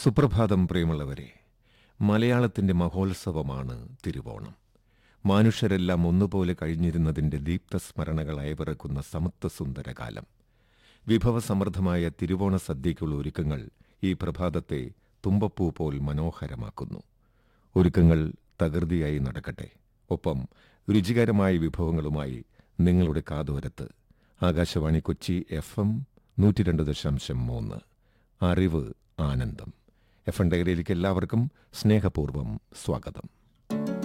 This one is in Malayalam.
സുപ്രഭാതം പ്രിയമുള്ളവരെ മലയാളത്തിന്റെ മഹോത്സവമാണ് തിരുവോണം മനുഷ്യരെല്ലാം ഒന്നുപോലെ കഴിഞ്ഞിരുന്നതിന്റെ ദീപ്തസ്മരണകൾ അയവിറക്കുന്ന സമത്വസുന്ദര കാലം വിഭവസമൃദ്ധമായ തിരുവോണ സദ്യയ്ക്കുള്ള ഒരുക്കങ്ങൾ ഈ പ്രഭാതത്തെ തുമ്പപ്പൂ പോൽ മനോഹരമാക്കുന്നു ഒരുക്കങ്ങൾ തകൃതിയായി നടക്കട്ടെ ഒപ്പം രുചികരമായ വിഭവങ്ങളുമായി നിങ്ങളുടെ കാതോരത്ത് ആകാശവാണി കൊച്ചി എഫ് എം നൂറ്റി രണ്ട് ദശാംശം മൂന്ന് അറിവ് ആനന്ദം എഫ് എം ഡയറിയിലേക്ക് എല്ലാവർക്കും സ്നേഹപൂർവ്വം സ്വാഗതം